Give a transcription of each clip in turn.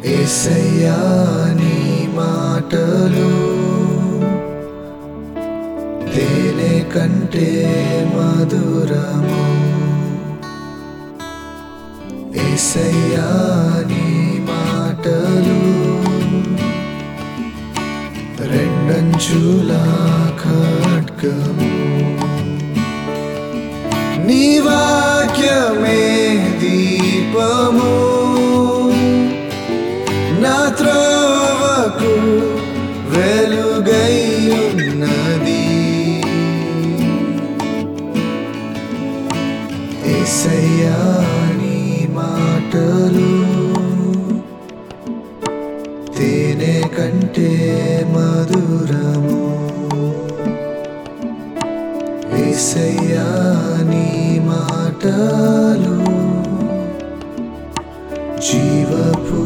ఏసయ్యా నీ మాటలు తేనె కంటే మధురము ఏసయ్యా నీ మాటలు రెండంచుల ఖడ్గము నీ వాక్యమే దీపము నా త్రోవకు వెలుగైయున్నది ఏసయ్యా నీ మాటలు తేనె కంటే మధురము ఏసయ్యా నీ మాటలు జీవపు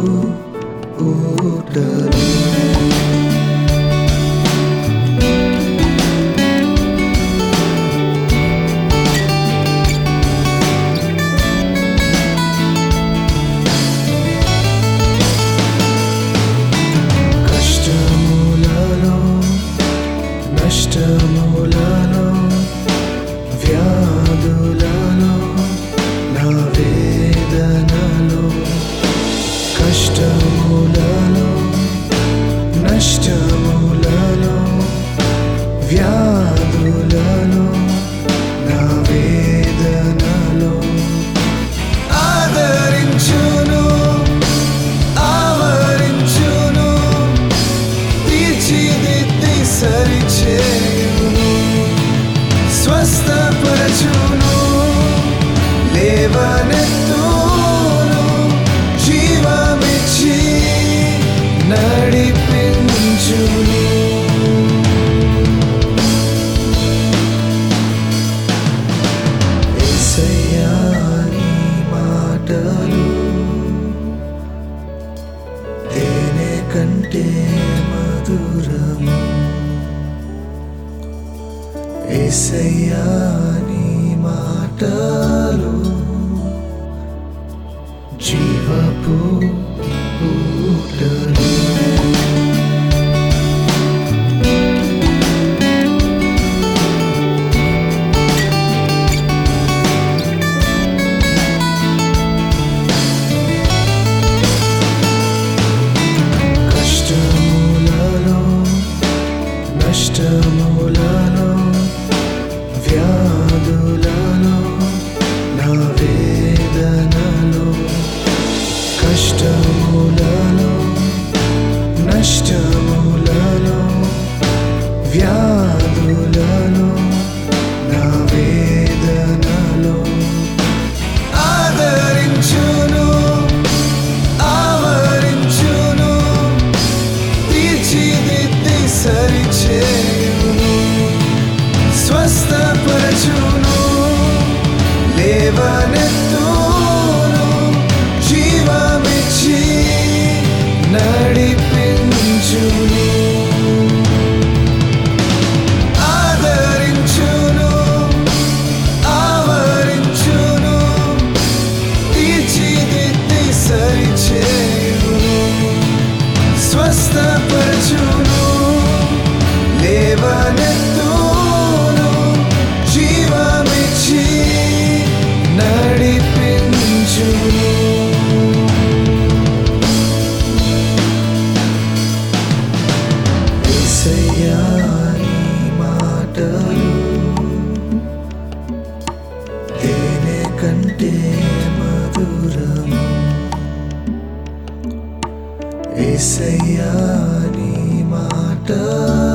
ఊటలు కష్టములలో నష్టములలో వ్యాధులలో నా వేదనలో కష్టములలో నష్టములలో వ్యాధులలో నా వేదనలో ఆదరించును ఆవరించును తీర్చిదిద్ది సరిచేయును స్వస్థపరచును లేవనెత్తును జీవమిచ్చి నడిపించును యేసయ్యా నీ మాటలు తేనె కంటే మధురము ఏసయ్యా నీ మాటలు జీవపు ఊటలు కష్టములలో నష్టములలో వ్యాధులలో నా వేదనలో కష్టములలో నష్టములలో వ్యాధులలో నా వేదనలో ఆదరించును ఆవరించును తీర్చిదిద్ది సరిచేయును స్వస్థపరచును లేవనెత్తును జీవమిచ్చి నడిపించును ఆదరించును ఆవరించును తీర్చిదిద్ది సరిచేయును స్వస్థపరచును లేవనెత్తును జీవమిచ్చి నడిపించును యేసయ్యా నీ మాటలు తేనె కంటే మధురము ఏసయ్యా నీ మాటలు